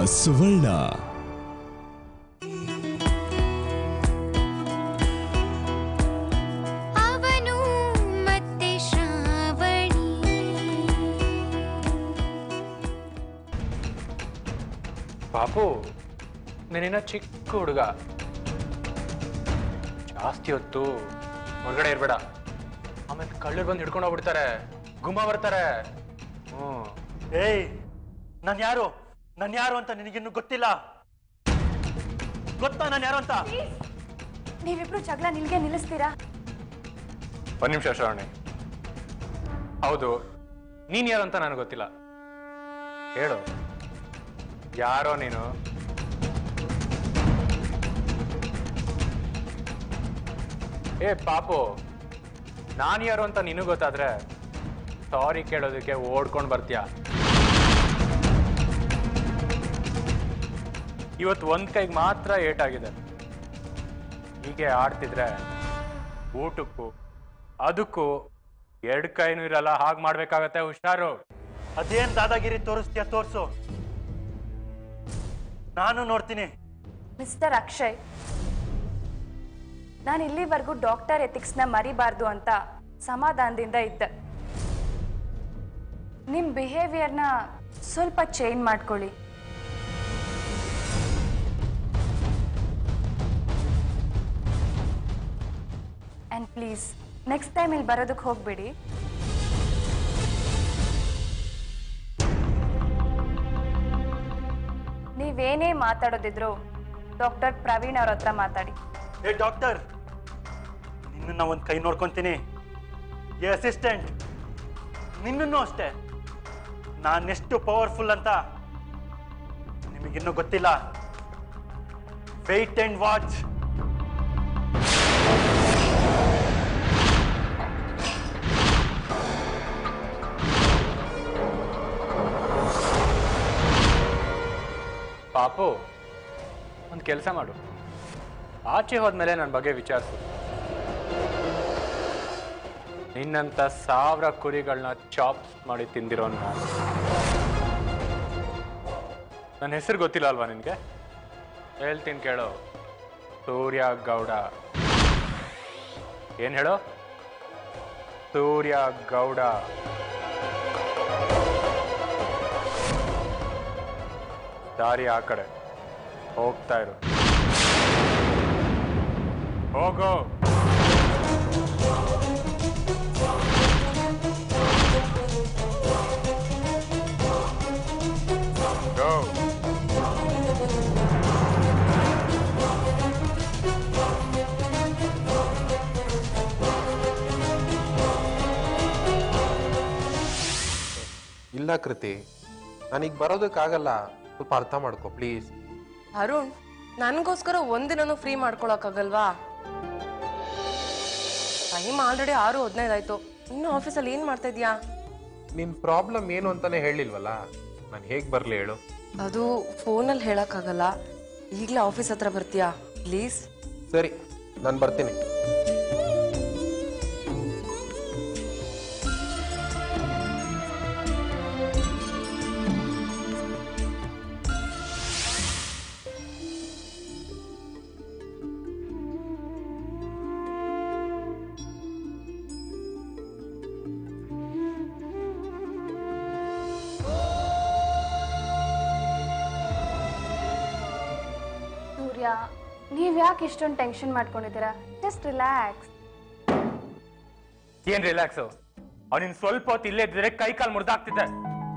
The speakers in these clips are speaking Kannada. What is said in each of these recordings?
ಸುವರ್ಣ ಅವನು ಮತ್ತೆ ಶ್ರಾವಣಿ ಪಾಪು ನೀನಿನ್ನ ಚಿಕ್ಕ ಹುಡುಗ ಜಾಸ್ತಿ ಹೊತ್ತು ಹೊರಗಡೆ ಇರ್ಬೇಡ ಆಮೇಲೆ ಕಳ್ಳರು ಬಂದು ಹಿಡ್ಕೊಂಡು ಹೋಗ್ಬಿಡ್ತಾರೆ ಗುಮ್ಮ ಬರ್ತಾರೆ ಹ್ಞೂ ಏಯ್ ನಾನು ಯಾರು ನಾನು ಯಾರು ಅಂತ ನಿನಗಿನ್ನು ಗೊತ್ತಿಲ್ಲ ಗೊತ್ತಾ ನಾನು ಯಾರು ಅಂತ ನೀವಿಬ್ರು ಜಗಳ ನಿಲ್ಗೆ ನಿಲ್ಲಿಸ್ತೀರಾ ಒಂದು ನಿಮಿಷ ಶ್ರಾವಣಿ ಹೌದು ನೀನು ಯಾರು ಅಂತ ನನಗೆ ಗೊತ್ತಿಲ್ಲ ಹೇಳು ಯಾರೋ ನೀನು ಏ ಪಾಪು ನಾನು ಯಾರು ಅಂತ ನಿನಗೆ ಗೊತ್ತಾದ್ರೆ ಸಾರಿ ಕೇಳೋದಕ್ಕೆ ಓಡ್ಕೊಂಡು ಬರ್ತೀಯ ಇವತ್ತು ಒಂದು ಕೈಗೆ ಮಾತ್ರ ಏಟಾಗಿದೆ ಹೀಗೆ ಆಡ್ತಿದ್ರೆ ಊಟಕ್ಕೂ ಅದಕ್ಕೂ ಎರಡು ಕೈನೂ ಇರಲ್ಲ ಹಾಗೆ ಮಾಡ್ಬೇಕಾಗತ್ತೆ ಹುಷಾರು ಅದೇನ್ ದಾದಾಗಿರಿ ತೋರಿಸ್ತೀಯ ತೋರ್ಸು ನಾನು ನೋಡ್ತೀನಿ ಮಿಸ್ಟರ್ ಅಕ್ಷಯ್ ನಾನು ಇಲ್ಲಿವರೆಗೂ ಡಾಕ್ಟರ್ ಎಥಿಕ್ಸ್ನ ಮರಿಬಾರ್ದು ಅಂತ ಸಮಾಧಾನದಿಂದ ಇದ್ದೆ ನಿಮ್ಮ ಬಿಹೇವಿಯರ್ನ ಸ್ವಲ್ಪ ಚೇಂಜ್ ಮಾಡ್ಕೊಳ್ಳಿ ಆ್ಯಂಡ್ ಪ್ಲೀಸ್ ನೆಕ್ಸ್ಟ್ ಟೈಮ್ ಇಲ್ಲಿ ಬರೋದಕ್ಕೆ ಹೋಗ್ಬೇಡಿ ನೀವೇನೇ ಮಾತಾಡೋದಿದ್ರು ಡಾಕ್ಟರ್ ಪ್ರವೀಣ್ ಅವ್ರ ಹತ್ರ ಮಾತಾಡಿ ಏ ಡಾಕ್ಟರ್ ನಿನ್ನ ಒಂದು ಕೈ ನೋಡ್ಕೊಂತೀನಿ ಏ ಅಸಿಸ್ಟೆಂಟ್ ನಿನ್ನನ್ನು ಅಷ್ಟೇ ನಾನೆಷ್ಟು ಪವರ್ಫುಲ್ ಅಂತ ನಿಮಗಿನ್ನೂ ಗೊತ್ತಿಲ್ಲ ವೆಯ್ಟ್ ಅಂಡ್ ವಾಚ್ ಪಾಪು ಒಂದು ಕೆಲಸ ಮಾಡು ಆಚೆ ಹೋದ್ಮೇಲೆ ನನ್ನ ಬಗ್ಗೆ ವಿಚಾರಿಸು ನಿನ್ನಂಥ ಸಾವಿರ ಕುರಿಗಳನ್ನ ಚಾಪ್ಸ್ ಮಾಡಿ ತಿಂದಿರೋ ನಾನು ನನ್ನ ಹೆಸರು ಗೊತ್ತಿಲ್ಲ ಅಲ್ವಾ ನಿನಗೆ ಹೇಳ್ತೀನಿ ಕೇಳು ಸೂರ್ಯ ಗೌಡ ಏನು ಹೇಳು ಸೂರ್ಯ ಗೌಡ ದಾರಿ ಆ ಕಡೆ ಹೋಗ್ತಾ ಇರು ಹೋಗು Go. ಇಲ್ಲ ಕೃತಿ ನನಗೆ ಬರೋದಕ್ಕಾಗಲ್ಲ ಸ್ವಲ್ಪ ಅರ್ಥ ಮಾಡ್ಕೊ ಪ್ಲೀಸ್ ಅರುಣ್ ನನಗೋಸ್ಕರ ಒಂದಿನೂ ಫ್ರೀ ಮಾಡ್ಕೊಳಕ್ಕಾಗಲ್ವಾ ಟೈಮ್ ಆಲ್ರೆಡಿ ಆರು ಹದಿನೈದು ಆಯ್ತು ಇನ್ನು ಆಫೀಸಲ್ಲಿ ಏನ್ ಮಾಡ್ತಾ ಇದೀಯಾ ನಿನ್ನ ಪ್ರಾಬ್ಲಮ್ ಏನು ಅಂತಾನೆ ಹೇಳಿಲ್ವಲ್ಲ ನಾನು ಹೇಗೆ ಬರಲಿ ಹೇಳು ಅದು ಫೋನಲ್ಲಿ ಹೇಳಕ್ಕಾಗಲ್ಲ ಈಗಲೇ ಆಫೀಸ್ ಹತ್ರ ಬರ್ತೀಯಾ ಪ್ಲೀಸ್ ಸರಿ ನಾನು ಬರ್ತೀನಿ ಸೂರ್ಯ ನೀವು ಯಾಕೆ ಇಷ್ಟೊಂದು ಟೆನ್ಷನ್ ಮಾಡ್ಕೊಂಡಿದ್ದೀರಾ ಜಸ್ಟ್ ರಿಲ್ಯಾಕ್ಸ್ ಏನ್ ರಿಲ್ಯಾಕ್ಸು ಅವನಿನ್ ಸ್ವಲ್ಪ ಹೊತ್ತು ಇಲ್ಲೇ ಇದ್ದಿದ್ರೆ ಕೈ ಕಾಲು ಮುರಿದಾಗ್ತಿದ್ದೆ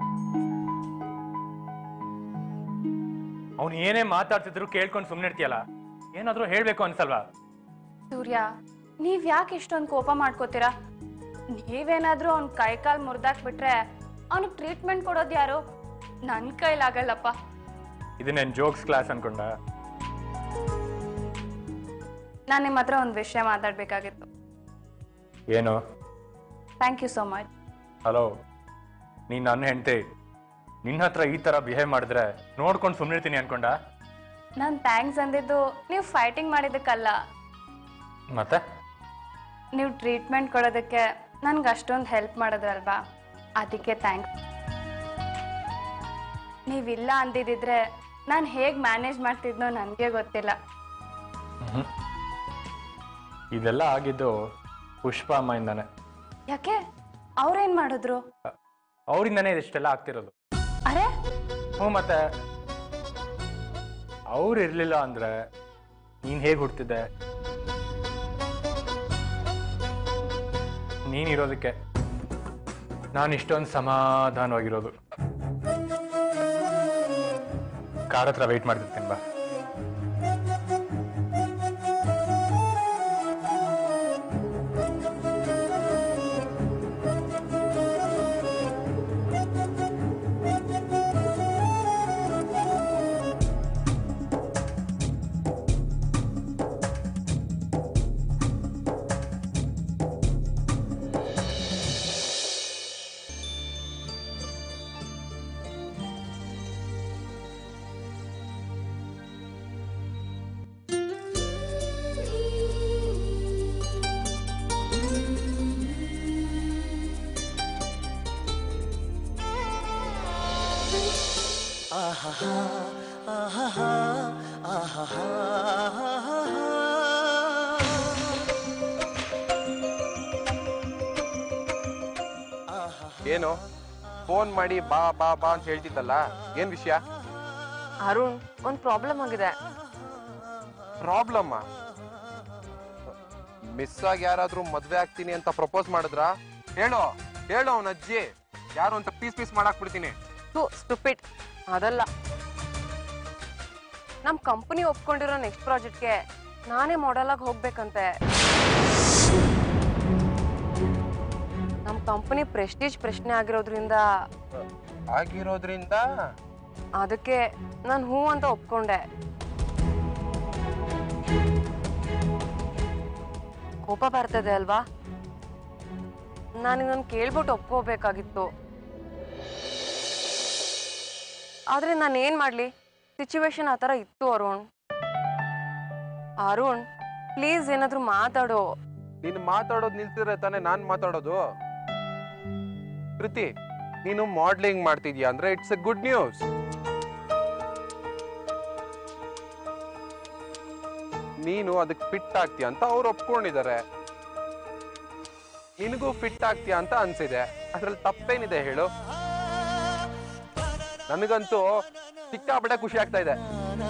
ಅವನು ಏನೇ ಮಾತಾಡ್ತಿದ್ರು ಕೇಳ್ಕೊಂಡು ಸುಮ್ಮನೆ ಇರ್ತೀಯಲ್ಲ ಏನಾದ್ರೂ ಹೇಳ್ಬೇಕು ಅನ್ಸಲ್ವಾ ಸೂರ್ಯ ನೀವ್ ಯಾಕೆ ಇಷ್ಟೊಂದು ಕೋಪ ಮಾಡ್ಕೋತೀರಾ ನೀವೇನಾದ್ರೂ ಅವ್ನ ಕೈ ಕಾಲು ಮುರಿದಾಕ್ಬಿಟ್ರೆ ಅವ್ನಿಗೆ ಟ್ರೀಟ್ಮೆಂಟ್ ಕೊಡೋದು ಯಾರು ನನ್ನ ಕೈಲಾಗಲ್ಲಪ್ಪ ಇದನ್ನೇನ್ ಜೋಕ್ಸ್ ಕ್ಲಾಸ್ ಅನ್ಕೊಂಡ ನಾನು ನಿಮ್ಮ ಹತ್ರ ಒಂದು ವಿಷಯ ಮಾತಾಡಬೇಕಾಗಿತ್ತು ಏನು thank you so much hello ನೀನ್ ನನ್ನ ಹೆಂಡತಿ ನಿನ್ನ ಹತ್ರ ಈ ತರ ಬಿಹೇವ್ ಮಾಡಿದ್ರೆ ನೋಡ್ಕೊಂಡು ಸುಮ್ಮನಿರ್ತೀನಿ ಅನ್ಕೊಂಡ ನಾನು ಥ್ಯಾಂಕ್ಸ್ ಅಂದಿದ್ದು ನೀವು ಫೈಟಿಂಗ್ ಮಾಡಿದ್ದಕ್ಕಲ್ಲ ಮತ್ತೆ ನೀವು ಟ್ರೀಟ್ಮೆಂಟ್ ಕೊಡೋದಕ್ಕೆ ನನ್ಗೆ ಅಷ್ಟೊಂದು ಹೆಲ್ಪ್ ಮಾಡಿದ್ರಲ್ವಾ ಅದಕ್ಕೆ ಥ್ಯಾಂಕ್ಸ್ ನೀವಿಲ್ಲ ಅಂದಿದ್ದಿದ್ರೆ ನಾನು ಹೇಗೆ ಮ್ಯಾನೇಜ್ ಮಾಡ್ತಿದ್ನೋ ನನಗೆ ಗೊತ್ತಿಲ್ಲ ಇದೆಲ್ಲ ಆಗಿದ್ದು ಪುಷ್ಪ ಅಮ್ಮಯಿಂದಾನೆ ಯಾಕೆ ಅವ್ರೇನ್ ಮಾಡಿದ್ರು ಅವರಿಂದನೇ ಇಷ್ಟೆಲ್ಲ ಆಗ್ತಿರೋದು ಅರೆ ಹ್ಞೂ ಮತ್ತೆ ಅವ್ರು ಇರಲಿಲ್ಲ ಅಂದ್ರೆ ನೀನು ಹೇಗೆ ಹುಡ್ತಿದ್ದೆ ನೀನಿರೋದಕ್ಕೆ ನಾನು ಇಷ್ಟೊಂದು ಸಮಾಧಾನವಾಗಿರೋದು ಕಾರ್ ಹತ್ರ ವೆಯ್ಟ್ ಮಾಡ್ತಿರ್ತೀನಿ ಬಾ ಏನು ಫೋನ್ ಮಾಡಿ ಬಾ ಬಾ ಬಾ ಅಂತ ಹೇಳ್ತಿದ್ದಲ್ಲ ಏನ್ ವಿಷಯ ಅರುಣ್ ಒಂದ್ ಪ್ರಾಬ್ಲಮ್ ಆಗಿದೆ ಪ್ರಾಬ್ಲಮ್ ಮಿಸ್ ಆಗಿ ಯಾರಾದ್ರೂ ಮದ್ವೆ ಆಗ್ತೀನಿ ಅಂತ ಪ್ರಪೋಸ್ ಮಾಡಿದ್ರಾ ಹೇಳು ಹೇಳು ಅವನ ಅಜ್ಜಿ ಯಾರು ಅಂತ ಪೀಸ್ ಪೀಸ್ ಮಾಡಾಕ್ ಬಿಡ್ತೀನಿ ಟು ಸ್ಟುಪಿಡ್ ಅದಲ್ಲ ನಮ್ ಕಂಪನಿ ಒಪ್ಕೊಂಡಿರೋ ನೆಕ್ಸ್ಟ್ ಪ್ರಾಜೆಕ್ಟ್ಗೆ ನಾನೇ ಮಾಡೆಲ್ ಆಗಿ ಹೋಗ್ಬೇಕಂತೆ ನಮ್ ಕಂಪನಿ ಪ್ರೆಸ್ಟೀಜ್ ಪ್ರಶ್ನೆ ಆಗಿರೋದ್ರಿಂದ ಆಗಿರೋದ್ರಿಂದ ಅದಕ್ಕೆ ನಾನು ಹೂ ಅಂತ ಒಪ್ಕೊಂಡೆ ಕೋಪ ಬರ್ತದೆ ಅಲ್ವಾ ನಾನು ಇದನ್ನು ಕೇಳ್ಬಿಟ್ಟು ಒಪ್ಕೋಬೇಕಾಗಿತ್ತು ಆದ್ರೆ ನಾನು ಏನ್ ಮಾಡ್ಲಿ ಸಿಚುವೇಶನ್ ಆ ಥರ ಇತ್ತು ಅರುಣ್ ಅರುಣ್ ಪ್ಲೀಸ್ ಏನಾದ್ರೂ ಮಾತಾಡು ನೀನು ಮಾತಾಡೋದು ನಿಲ್ಸಿದ್ರೆ ತಾನೇ ನಾನ್ ಮಾತಾಡೋದು ಕೃತಿ ನೀನು ಮಾಡ್ಲಿಂಗ್ ಮಾಡ್ತಿದ್ಯಾ ಅಂದ್ರೆ ಇಟ್ಸ್ ಎ ಗುಡ್ ನ್ಯೂಸ್ ನೀನು ಅದಕ್ಕೆ ಫಿಟ್ ಆಗ್ತೀಯ ಅಂತ ಅವ್ರು ಒಪ್ಕೊಂಡಿದ್ದಾರೆ ನಿನಗೂ ಫಿಟ್ ಆಗ್ತೀಯ ಅಂತ ಅನ್ಸಿದೆ ಅದ್ರಲ್ಲಿ ತಪ್ಪೇನಿದೆ ಹೇಳು ನನಗಂತೂ ಸಿಕ್ಕಾಪಟ್ಟೆ ಖುಷಿ ಆಗ್ತಾ ಇದೆ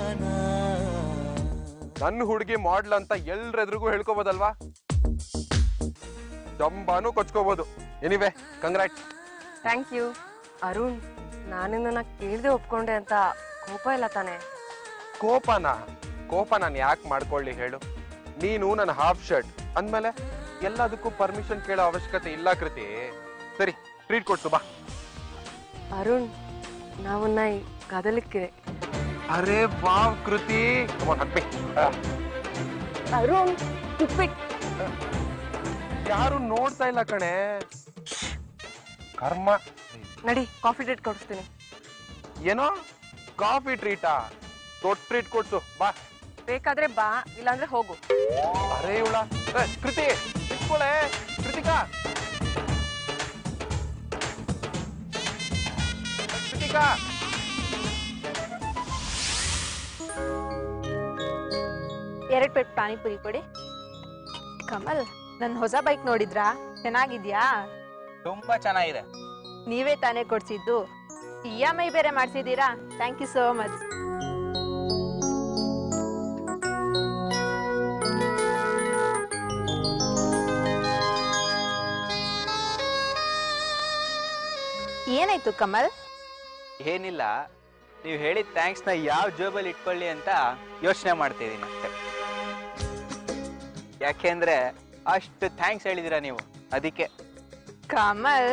ನನ್ನ ಹುಡುಗಿ ಮಾಡ್ಲ್ ಅಂತ ಎಲ್ರೆದ್ರಿಗೂ ಹೇಳ್ಕೊಬೋದಲ್ವಾ ಜಂಬಾನು ಕೊಚ್ಕೋಬಹುದು anyway congrat thank you Arun ನಾನಿನ್ನ ಕೇಳ್ದೆ ಒಪ್ಕೊಂಡೆ ಅಂತ ಕೋಪ ಇಲ್ಲ ತಾನೆ ಕೋಪನ ಕೋಪ ನಾನು ಯಾಕೆ ಮಾಡ್ಕೊಳ್ಳಿ ಹೇಳು ನೀನು ನನ್ನ ಹಾಫ್ ಶರ್ಟ್ ಅಂದ್ಮೇಲೆ ಎಲ್ಲದಕ್ಕೂ ಪರ್ಮಿಷನ್ ಕೇಳೋ ಅವಶ್ಯಕತೆ ಇಲ್ಲ ಕೃತಿ ಸರಿ ಟ್ರೀಟ್ ಕೊಡ್ಸು ಬಾ ಅರುಣ್ ನಾವನ್ನ ಈ ಕದಲಿಕ್ಕೆ ಅರೆ ವಾವ್ ಕೃತಿ ಹಬ್ಬಿ ಅರುಣ್ ಉಪ್ಪಿಟ್ ಯಾರು ನೋಡ್ತಾ ಇಲ್ಲ ಕಣೆ ಕರ್ಮ ನಡಿ ಕಾಫಿ ಡೇಟ್ ಕೊಡಿಸ್ತೀನಿ ಏನೋ ಕಾಫಿ ಟ್ರೀಟಾ ದೊಡ್ಡ ಟ್ರೀಟ್ ಕೊಡ್ಸು ಬಾ ಬೇಕಾದ್ರೆ ಬಾ ಇಲ್ಲಾಂದ್ರೆ ಹೋಗು ಅರೆ ಇವಳ ಕೃತಿ ಇಟ್ಕೊಳೆ ಕೃತಿಕಾ ಕೃತಿಕಾ ಎರಡು ಪ್ಲೇಟ್ ಪಾನಿಪುರಿ ಕೊಡಿ ಕಮಲ್ ನನ್ನ ಹೊಸ ಬೈಕ್ ನೋಡಿದ್ರಾ ಚೆನ್ನಾಗಿದ್ಯಾ ತುಂಬಾ ಚೆನ್ನಾಗಿದೆ ನೀವೇ ತಾನೇ ಕೊಡ್ಸಿದ್ದು ಇ ಎಮ್ ಐ ಬೇರೆ ಮಾಡಿಸಿದ್ದೀರಾ ಥ್ಯಾಂಕ್ ಯು ಸೋ ಮಚ್ ಏನಾಯ್ತು ಕಮಲ್ ಏನಿಲ್ಲ ನೀವು ಹೇಳಿದ ಥ್ಯಾಂಕ್ಸ್ನ ಯಾವ ಜೋಬಲ್ಲಿ ಇಟ್ಕೊಳ್ಳಿ ಅಂತ ಯೋಚನೆ ಮಾಡ್ತಿದ್ದೀನಿ ಅಷ್ಟೇ ಯಾಕೆಂದ್ರೆ ಅಷ್ಟು ಥ್ಯಾಂಕ್ಸ್ ಹೇಳಿದ್ದೀರಾ ನೀವು ಅದಕ್ಕೆ ಕಮಲ್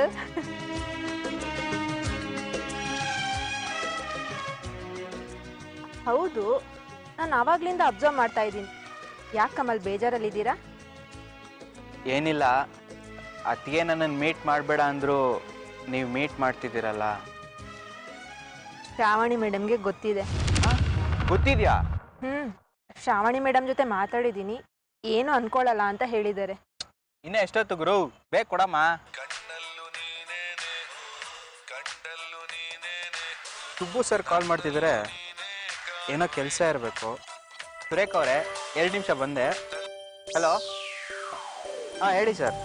ಹೌದು ನಾನು ಆವಾಗ್ಲಿಂದ ಅಬ್ಸರ್ವ್ ಮಾಡ್ತಾ ಇದ್ದೀನಿ ಯಾಕೆ ಕಮಲ್ ಬೇಜಾರಲ್ಲಿದ್ದೀರಾ ಏನಿಲ್ಲ ಅತ್ತಿಗೆ ನನ್ನನ್ನು ಮೀಟ್ ಮಾಡಬೇಡ ಅಂದ್ರು ನೀವು ಮೀಟ್ ಮಾಡ್ತಿದ್ದೀರಲ್ಲ ಶ್ರಾವಣಿ ಮೇಡಮ್ಗೆ ಗೊತ್ತಿದೆ ಗೊತ್ತಿದ್ಯಾ ಹ್ಮ್ ಶ್ರಾವಣಿ ಮೇಡಮ್ ಜೊತೆ ಮಾತಾಡಿದ್ದೀನಿ ಏನು ಅನ್ಕೊಳ್ಳಲ್ಲ ಅಂತ ಹೇಳಿದ್ದಾರೆ ಇನ್ನ ಎಷ್ಟೊತ್ತು ಗುರು ಬೇಕು ಕೊಡಮ್ಮ ಸುಬ್ಬು ಸರ್ ಕಾಲ್ ಮಾಡ್ತಿದ್ದಾರೆ ಏನೋ ಕೆಲಸ ಇರಬೇಕು ಸುರೇಖ್ ಅವರೇ ಎರಡು ನಿಮಿಷ ಬಂದೆ ಹಲೋ ಹಾಂ ಹೇಳಿ ಸರ್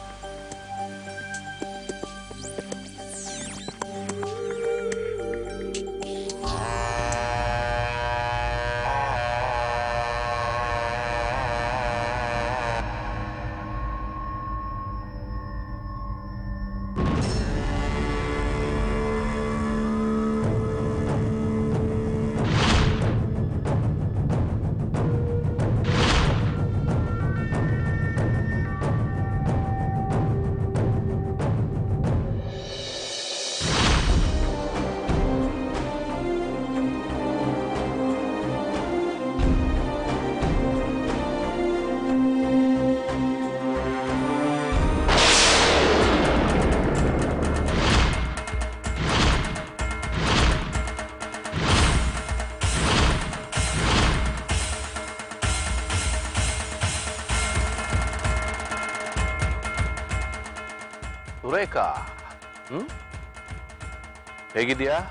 ಸುರೇಖಾ ಹ್ಮ್ ಹೇಗಿದ್ಯಾ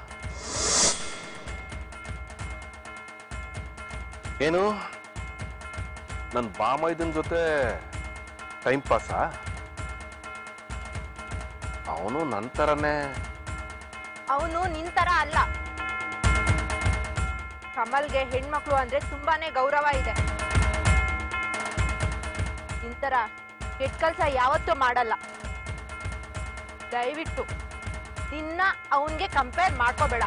ಏನು ನನ್ನ ಬಾಮೈದನ್ ಜೊತೆ ಟೈಮ್ ಪಾಸಾ ಅವನು ನನ್ನ ಥರನೇ ಅವನು ನಿನ್ ತರ ಅಲ್ಲ ಕಮಲ್ಗೆ ಹೆಣ್ಮಕ್ಳು ಅಂದ್ರೆ ತುಂಬಾನೇ ಗೌರವ ಇದೆ ನಿಂತರ ಕೆಟ್ಟ ಕೆಲ್ಸ ಯಾವತ್ತೂ ಮಾಡಲ್ಲ ದಯವಿಟ್ಟು ನಿನ್ನ ಅವನ್ಗೆ ಕಂಪೇರ್ ಮಾಡ್ಕೋಬೇಡ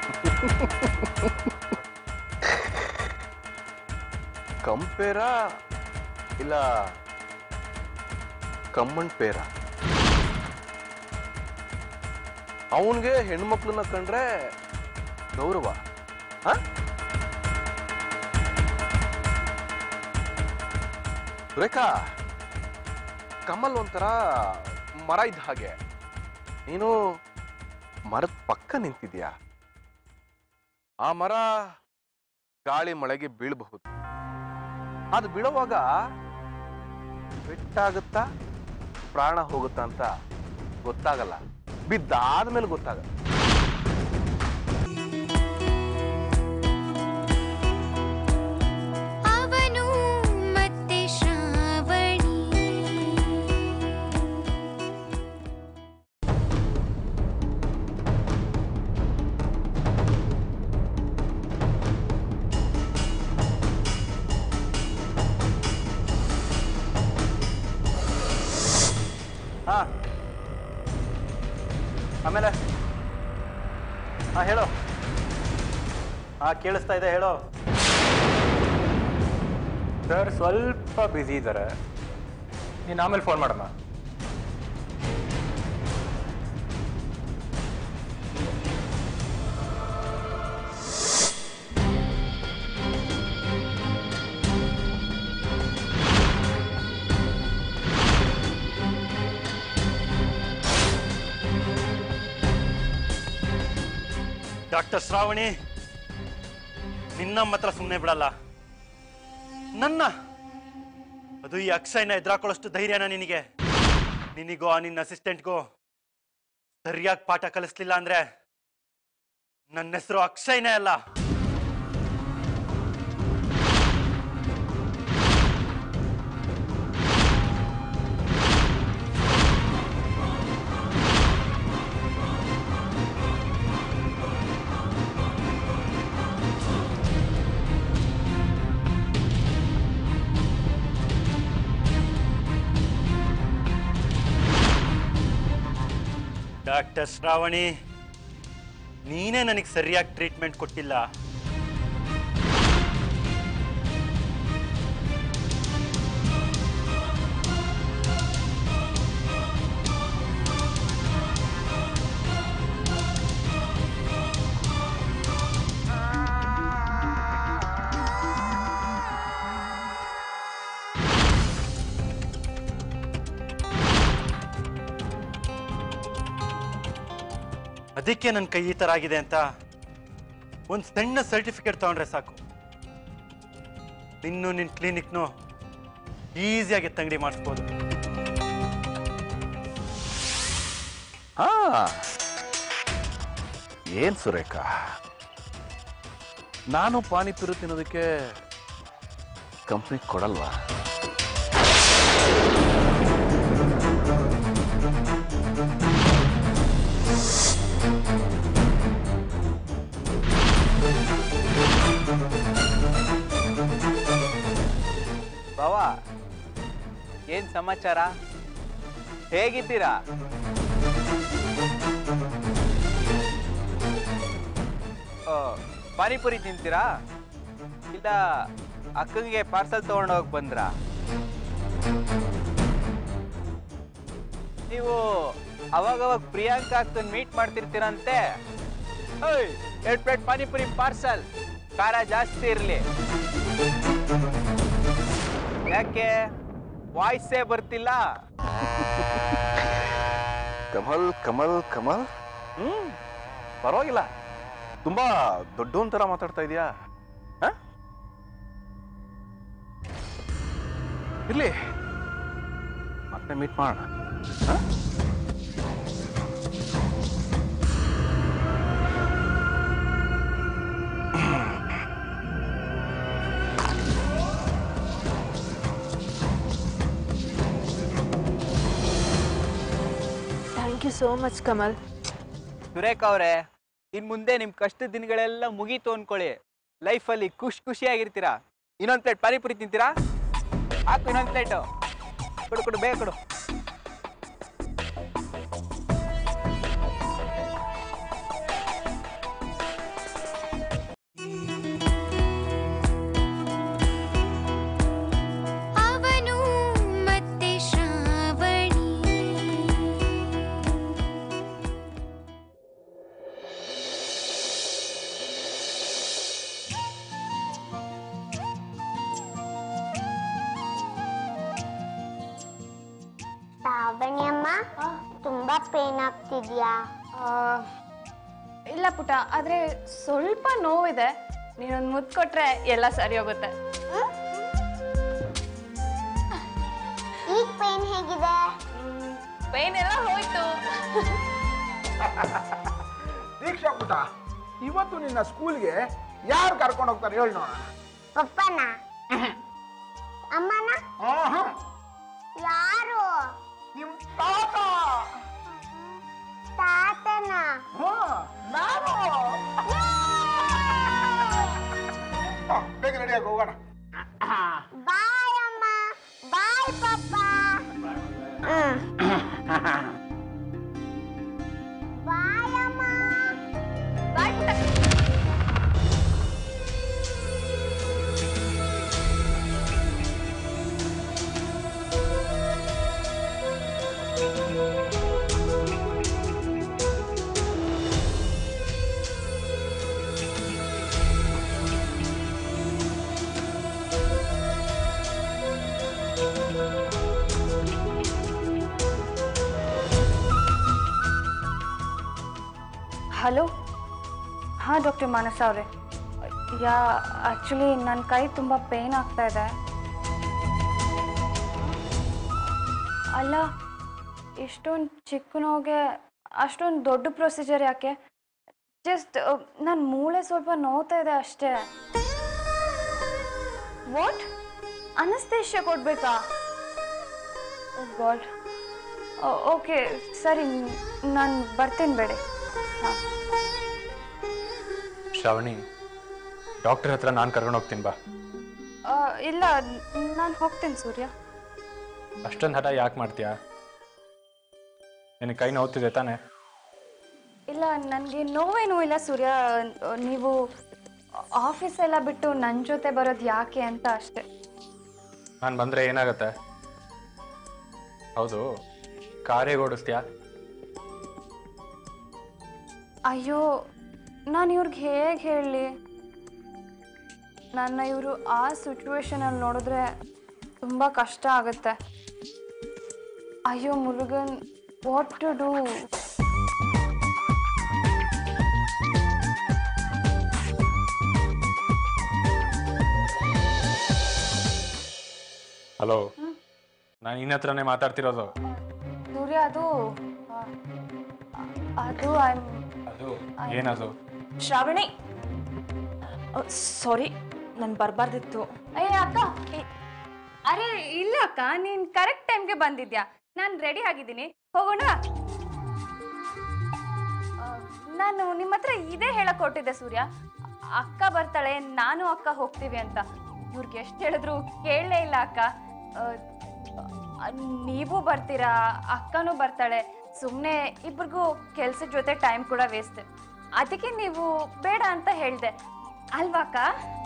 ಕಂಪೇರಾ ಇಲ್ಲ ಕಮ್ಮಣ್ ಪೇರ ಅವನ್ಗೆ ಹೆಣ್ಮಕ್ಳನ್ನ ಕಂಡ್ರೆ ಗೌರವ ಹ? ರೇಖಾ ಕಮಲ್ ಒಂಥರ ಮರ ಇದ್ದ ಹಾಗೆ ನೀನು ಮರದ ಪಕ್ಕ ನಿಂತಿದ್ಯಾ ಆ ಮರ ಗಾಳಿ ಮಳೆಗೆ ಬೀಳಬಹುದು ಅದು ಬೀಳುವಾಗ ಪೆಟ್ಟಾಗುತ್ತಾ ಪ್ರಾಣ ಹೋಗುತ್ತಾ ಅಂತ ಗೊತ್ತಾಗಲ್ಲ ಬಿದ್ದಾದ್ಮೇಲೆ ಗೊತ್ತಾಗಲ್ಲ ಅವನು ಮತ್ತೆ ಶ್ರಾವಣಿ ಹಾ ಆಮೇಲೆ ಹಾ ಹೇಳು ಹಾ ಕೇಳಿಸ್ತಾ ಇದೆ ಹೇಳು ಸರ್ ಸ್ವಲ್ಪ ಬ್ಯುಸಿ ಇದ್ದಾರೆ ನೀನು ಆಮೇಲೆ ಫೋನ್ ಮಾಡಮ್ಮ ಡಾಕ್ಟರ್ ಶ್ರಾವಣಿ ನಿನ್ನ ಮಾತ್ರ ಸುಮ್ಮನೆ ಬಿಡಲ್ಲ ನನ್ನ ಅದು ಈ ಅಕ್ಷಯನ ಎದುರಾಕೊಳ್ಳೋಷ್ಟು ಧೈರ್ಯನ ನಿನಗೆ ನಿನಿಗೋ ಆ ನಿನ್ನ ಅಸಿಸ್ಟೆಂಟ್ಗೋ ಸರಿಯಾಗಿ ಪಾಠ ಕಲಿಸ್ಲಿಲ್ಲ ಅಂದ್ರೆ ನನ್ನ ಹೆಸರು ಅಕ್ಷಯ್ನೇ ಅಲ್ಲ ಡಾಕ್ಟರ್ ಶ್ರಾವಣಿ ನೀನೇ ನನಗೆ ಸರಿಯಾಗಿ ಟ್ರೀಟ್ಮೆಂಟ್ ಕೊಟ್ಟಿಲ್ಲ ಅದಕ್ಕೆ ನನ್ನ ಕೈ ಈ ಥರ ಆಗಿದೆ ಅಂತ ಒಂದು ಸಣ್ಣ ಸರ್ಟಿಫಿಕೇಟ್ ತಗೊಂಡ್ರೆ ಸಾಕು ಇನ್ನು ನಿನ್ನ ಕ್ಲಿನಿಕ್ನು ಈಸಿಯಾಗಿ ಎತ್ತಂಗಡಿ ಮಾಡಿಸ್ಬೋದು ಹಾ ಏನ್ ಸುರೇಖಾ ನಾನು ಪಾನಿಪುರಿ ತಿನ್ನೋದಕ್ಕೆ ಕಂಪ್ನಿ ಕೊಡಲ್ವಾ ಬಾವ ಏನ್ ಸಮಾಚಾರ ಹೇಗಿದ್ದೀರಾ ಆ, ಪಾನಿಪುರಿ ತಿಂತೀರಾ ಇಲ್ಲ ಅಕ್ಕಂಗೆ ಪಾರ್ಸಲ್ ತಗೊಂಡೋಗಿ ಬಂದ್ರಾ ನೀವು ಅವಾಗವಾಗ ಪ್ರಿಯಾಂಕಾ ಅಕ್ಕನ್ ಮೀಟ್ ಮಾಡ್ತಿರ್ತೀರಂತೆ ಓಯ್ ಎರಡು ಪ್ಲೇಟ್ ಪಾನಿಪುರಿ ಪಾರ್ಸಲ್ ಖಾರ ಜಾಸ್ತಿ ಇರಲಿ ಯಾಕೆ ವಾಯ್ಸೇ ಬರ್ತಿಲ್ಲ ಕಮಲ್ ಕಮಲ್ ಕಮಲ್ ಹ್ಮ್ ಪರವಾಗಿಲ್ಲ ತುಂಬಾ ದೊಡ್ಡವನ್ ತರ ಮಾತಾಡ್ತಾ ಇದೀಯಾ ಹ? ಇರ್ಲಿ ಮತ್ತೆ ಮೀಟ್ ಮಾಡೋಣ ಹ? Thank you so much Kamal Surekha ಅವರೇ ಇನ್ ಮುಂದೆ ನಿಮ್ ಕಷ್ಟದ ದಿನಗಳೆಲ್ಲ ಮುಗೀತು ಅನ್ಕೊಳ್ಳಿ ಲೈಫಲ್ಲಿ ಖುಷಿ ಖುಷಿಯಾಗಿರ್ತೀರಾ ಇನ್ನೊಂದ್ ಪ್ಲೇಟ್ ಪಾನಿಪುರಿ ತಿಂತೀರಾ ಹಾಕು ಇನ್ನೊಂದ್ ಪ್ಲೇಟು ಕೊಡು ಕೊಡು ಬೇಗ ಕೊಡು ಅವನು ಮತ್ತೆ ಶ್ರಾವಣಿ ಲಾವಣ್ಯಮ್ಮ ತುಂಬಾ ಪೇನ್ ಆಗ್ತಿದ್ಯಾ ಆ, ಇಲ್ಲ ಪುಟ ಆದರೆ ಸ್ವಲ್ಪ ನೋವಿದೆ ನೀನೊಂದು ಮುದ್ದು ಕೊಟ್ರೆ ಎಲ್ಲ ಸರಿ ಹೋಗುತ್ತೆ ಈಗ ಪೇನ್ ಹೇಗಿದೆ ಪೇನ್ ಎಲ್ಲ ಹೋಯ್ತು ದೀಕ್ಷಾ ಪುಟ ಇವತ್ತು ನಿನ್ನ ಸ್ಕೂಲ್ಗೆ ಯಾರು ಕರ್ಕೊಂಡು ಹೋಗ್ತಾರೆ ಹೇಳಿ ನೋಡೋಣ ಪಪ್ಪನ ಅಮ್ಮನ ಆಹಾ, ಯಾರು ನಿಮ್ ತಾತ ತಾತನ ಹಾ, ನಾನು ಹಾ, ಬೇಗ ರೆಡಿಯಾಗಿ ಹೋಗೋಣ ಬಾಯ್ ಅಮ್ಮ ಬಾಯ್ ಪಪ್ಪ ಬಾಯ್ ಅಮ್ಮ ಬಾಯ್ ಪುಟ ಹಲೋ ಹಾಂ ಡಾಕ್ಟರ್ ಮಾನಸ ಅವರೇ ಯಾ ಆ್ಯಕ್ಚುಲಿ ನನ್ನ ಕೈ ತುಂಬ ಪೇನ್ ಆಗ್ತಾ ಇದೆ ಅಲ್ಲ ಇಷ್ಟೊಂದು ಚಿಕ್ಕ ನೋವಿಗೆ ಅಷ್ಟೊಂದು ದೊಡ್ಡ ಪ್ರೊಸೀಜರ್ ಯಾಕೆ ಜಸ್ಟ್ ನನ್ನ ಮೂಳೆ ಸ್ವಲ್ಪ ನೋವ್ತಾ ಇದೆ ಅಷ್ಟೇ ವಾಟ್ ಅನಸ್ತೇಷ್ಯ ಕೊಡಬೇಕಾ ಗಾಡ್ ಓಕೆ ಸರಿ ನಾನು ಬರ್ತೇನೆ ಬೇಡ ಹಾಂ ಶ್ರಾವಣಿ ಡಾಕ್ಟರ್ ಹತ್ರ ನಾನು ಕರ್ಕೊಂಡು ಹೋಗ್ತೀನಿ ಬಾ ಆ, ಇಲ್ಲ ನಾನು ಹೋಗ್ತೇನೆ ಸೂರ್ಯ ಅಷ್ಟೊಂದು ಹಠ ಯಾಕೆ ಮಾಡ್ತೀಯಾ ನಿನಗೆ ಕೈ ನೋವ್ತಿದೆ ತಾನೆ ಇಲ್ಲ ನನಗೆ ನೋವೇನೂ ಇಲ್ಲ ಸೂರ್ಯ ನೀವು ಆಫೀಸ್ ಎಲ್ಲ ಬಿಟ್ಟು ನನ್ನ ಜೊತೆ ಬರೋದು ಯಾಕೆ ಅಂತ ಅಷ್ಟೆ ನಾನು ಬಂದರೆ ಏನಾಗತ್ತೆ ಹೌದು ಕಾರ್ ಹೇಗೆ ಓಡಿಸ್ತೀಯಾ ಅಯ್ಯೋ ನಾನು ಇವ್ರಿಗೆ ಹೇಗೆ ಹೇಳಲಿ ನನ್ನ ಇವರು ಆ ಸಿಚುವೇಶನಲ್ಲಿ ನೋಡಿದ್ರೆ ತುಂಬ ಕಷ್ಟ ಆಗುತ್ತೆ ಅಯ್ಯೋ Murugan what to do hello ನಾನು ನಿನ್ನ ಹತ್ರನೇ ಮಾತಾಡ್ತಿರೋದು ಸೂರ್ಯ ಅದು ಆ, ಅದು ಐ ಅದು ಏನದು ಶ್ರಾವಣಿ ಸಾರಿ ನಾನು ಬರಬಾರ್ದಿತ್ತು ಅಯ್ಯ ಅಕ್ಕ ಇ- ಅರೆ ಇಲ್ಲ ಅಕ್ಕ ನೀನ್ ಕರೆಕ್ಟ್ ಟೈಮ್ಗೆ ಬಂದಿದ್ಯಾ ನಾನು ರೆಡಿ ಆಗಿದ್ದೀನಿ ಹೋಗೋಣ ಆ, ನಾನು ನಿಮ್ಮ ಹತ್ರ ಇದೇ ಹೇಳಕ್ ಹೊರಟಿದ್ದೆ ಸೂರ್ಯ ಅಕ್ಕ ಬರ್ತಾಳೆ ನಾನು ಅಕ್ಕ ಹೋಗ್ತೀವಿ ಅಂತ ಇವ್ರಿಗೆ ಎಷ್ಟು ಹೇಳಿದ್ರು ಕೇಳಲೇ ಇಲ್ಲ ಅಕ್ಕ ಆ, ಆ, ನೀವು ಬರ್ತೀರಾ ಅಕ್ಕನೂ ಬರ್ತಾಳೆ ಸುಮ್ಮನೆ ಇಬ್ರಿಗೂ ಕೆಲ್ಸದ ಜೊತೆ ಟೈಮ್ ಕೂಡ ವೇಸ್ಟ್ ಅದಕ್ಕೆ ನೀವು ಬೇಡ ಅಂತ ಹೇಳ್ದೆ ಅಲ್ವಾ ಅಕ್ಕ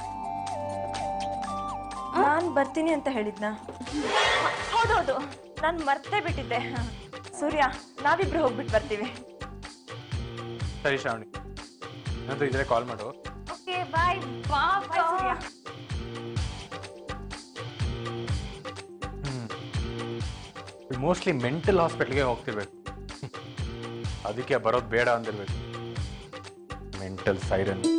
ನಾನು ಬರ್ತೀನಿ ಅಂತ ಹೇಳಿದ್ನ ಹೌದೌದು ನಾನು ಮರ್ತೇ ಬಿಟ್ಟಿದ್ದೆ ಸೂರ್ಯ ನಾವಿಬ್ರು ಹೋಗ್ಬಿಟ್ಟು ಬರ್ತೀವಿ ಸರಿ ಶ್ರಾವಣಿ ನಂದು ಇದ್ರೆ ಕಾಲ್ ಮಾಡು ಓಕೆ ಬಾಯ್ ಬಾ ಬಾಯ್ ಸೂರ್ಯ ಮೋಸ್ಟ್ಲಿ ಮೆಂಟಲ್ ಹಾಸ್ಪಿಟ್ಲ್ಗೆ ಹೋಗ್ತಿರ್ಬೇಕು ಅದಕ್ಕೆ ಬರೋದು ಬೇಡ ಅಂದಿರ್ಬೇಕು ಮೆಂಟಲ್ ಸೈರನ್